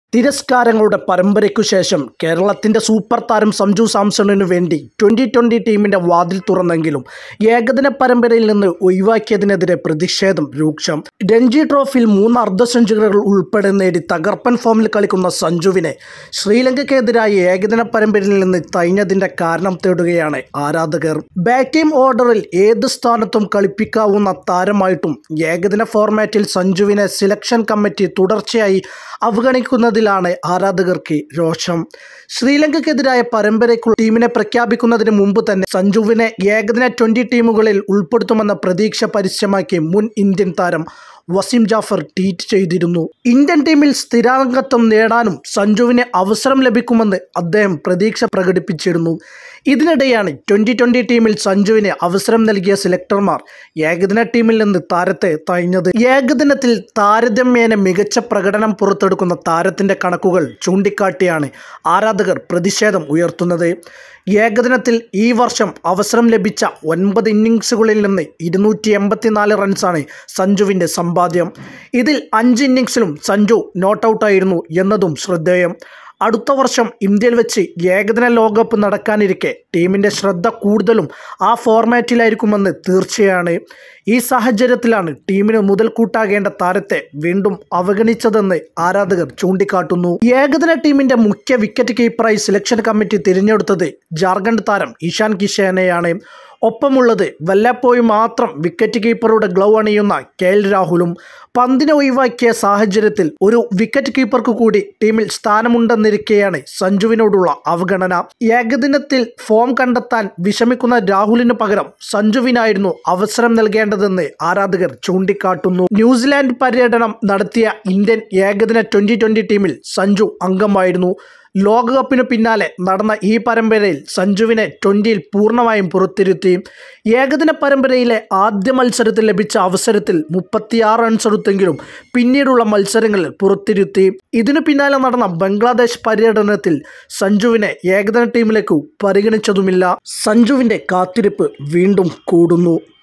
തിരസ്കാരങ്ങളുടെ പരമ്പരയ്ക്കു ശേഷം കേരളത്തിന്റെ സൂപ്പർ താരം സഞ്ജു സാംസണിനു വേണ്ടി ട്വന്റി ട്വന്റി ടീമിന്റെ വാതിൽ തുറന്നെങ്കിലും ഏകദിന പരമ്പരയിൽ നിന്ന് ഒഴിവാക്കിയതിനെതിരെ പ്രതിഷേധം രൂക്ഷം രഞ്ജി ട്രോഫിയിൽ മൂന്ന് അർദ്ധ സെഞ്ചുറികൾ ഉൾപ്പെടെ നേടി തകർപ്പൻ ഫോമിൽ കളിക്കുന്ന സഞ്ജുവിനെ ശ്രീലങ്കയ്ക്കെതിരായ ഏകദിന പരമ്പരയിൽ നിന്ന് തൈഞ്ഞതിന്റെ കാരണം തേടുകയാണ് ആരാധകർ ബാറ്റിംഗ് ഓർഡറിൽ ഏത് സ്ഥാനത്തും കളിപ്പിക്കാവുന്ന താരമായിട്ടും ഏകദിന ഫോർമാറ്റിൽ സഞ്ജുവിനെ സിലക്ഷൻ കമ്മിറ്റി തുടർച്ചയായി അവഗണിക്കുന്നതിലാണ് ആരാധകർക്ക് രോഷം ശ്രീലങ്കയ്ക്കെതിരായ പരമ്പരയ്ക്കുള്ള ടീമിനെ പ്രഖ്യാപിക്കുന്നതിന് മുമ്പ് തന്നെ സഞ്ജുവിനെ ഏകദിന ട്വന്റി ടീമുകളിൽ ഉൾപ്പെടുത്തുമെന്ന പ്രതീക്ഷ പരസ്യമാക്കി മുൻ ഇന്ത്യൻ താരം വസീം ജാഫർ ട്വീറ്റ് ചെയ്തിരുന്നു ഇന്ത്യൻ ടീമിൽ സ്ഥിരാംഗത്വം നേടാനും സഞ്ജുവിന് അവസരം ലഭിക്കുമെന്ന് അദ്ദേഹം പ്രതീക്ഷ പ്രകടിപ്പിച്ചിരുന്നു ഇതിനിടെയാണ് ട്വന്റി ട്വന്റി ടീമിൽ സഞ്ജുവിന് അവസരം നൽകിയ സെലക്ടർമാർ ഏകദിന ടീമിൽ നിന്ന് താരത്തെ തഴഞ്ഞത് ഏകദിനത്തിൽ താരതമ്യേന മികച്ച പ്രകടനം പുറത്തെടുക്കുന്ന താരത്തിന്റെ കണക്കുകൾ ചൂണ്ടിക്കാട്ടിയാണ് ആരാധകർ പ്രതിഷേധം ഉയർത്തുന്നത് ഏകദിനത്തിൽ ഈ വർഷം അവസരം ലഭിച്ച ഒൻപത് ഇന്നിങ്സുകളിൽ നിന്ന് ഇരുന്നൂറ്റി എൺപത്തിനാല് റൺസാണ് സഞ്ജുവിൻ്റെ സമ്പാദ്യം ഇതിൽ അഞ്ച് ഇന്നിങ്സിലും സഞ്ജു നോട്ട് ഔട്ടായിരുന്നു എന്നതും ശ്രദ്ധേയം അടുത്ത വർഷം ഇന്ത്യയിൽ വെച്ച് ഏകദിന ലോകകപ്പ് നടക്കാനിരിക്കെ ടീമിൻ്റെ ശ്രദ്ധ കൂടുതലും ആ ഫോർമാറ്റിലായിരിക്കുമെന്ന് തീർച്ചയാണ് ഈ സാഹചര്യത്തിലാണ് ടീമിന് മുതൽക്കൂട്ടാകേണ്ട താരത്തെ വീണ്ടും അവഗണിച്ചതെന്ന് ആരാധകർ ചൂണ്ടിക്കാട്ടുന്നു ഏകദിന ടീമിന്റെ മുഖ്യ വിക്കറ്റ് കീപ്പറായി സെലക്ഷൻ കമ്മിറ്റി തിരഞ്ഞെടുത്തത് ജാർഖണ്ഡ് താരം ഇഷാൻ കിഷാനെയാണ് ഒപ്പമുള്ളത് വല്ലപ്പോഴും മാത്രം വിക്കറ്റ് കീപ്പറുടെ ഗ്ലൗ അണിയുന്ന കെ എൽ രാഹുലും പന്തിനെ ഒഴിവാക്കിയ സാഹചര്യത്തിൽ ഒരു വിക്കറ്റ് കീപ്പർക്ക് കൂടി ടീമിൽ സ്ഥാനമുണ്ടെന്നിരിക്കെയാണ് സഞ്ജുവിനോടുള്ള അവഗണന ഏകദിനത്തിൽ ഫോം കണ്ടെത്താൻ വിഷമിക്കുന്ന രാഹുലിന് പകരം സഞ്ജുവിനായിരുന്നു അവസരം നൽകേണ്ടതെന്ന് ആരാധകർ ചൂണ്ടിക്കാട്ടുന്നു ന്യൂസിലാൻഡ് പര്യടനം നടത്തിയ ഇന്ത്യൻ ഏകദിന ട്വന്റി ട്വന്റി ടീമിൽ സഞ്ജു അംഗമായിരുന്നു ലോകകപ്പിന് പിന്നാലെ നടന്ന ഈ പരമ്പരയിൽ സഞ്ജുവിനെ ട്വൻ്റിയിൽ പൂർണ്ണമായും പുറത്തിരുത്തി ഏകദിന പരമ്പരയിലെ ആദ്യ മത്സരത്തിൽ ലഭിച്ച അവസരത്തിൽ മുപ്പത്തിയാറ് റൺസ് എടുത്തെങ്കിലും പിന്നീടുള്ള മത്സരങ്ങളിൽ പുറത്തിരുത്തി ഇതിനു പിന്നാലെ നടന്ന ബംഗ്ലാദേശ് പര്യടനത്തിൽ സഞ്ജുവിനെ ഏകദിന ടീമിലേക്ക് പരിഗണിച്ചതുമില്ല സഞ്ജുവിൻ്റെ കാത്തിരിപ്പ് വീണ്ടും കൂടുന്നു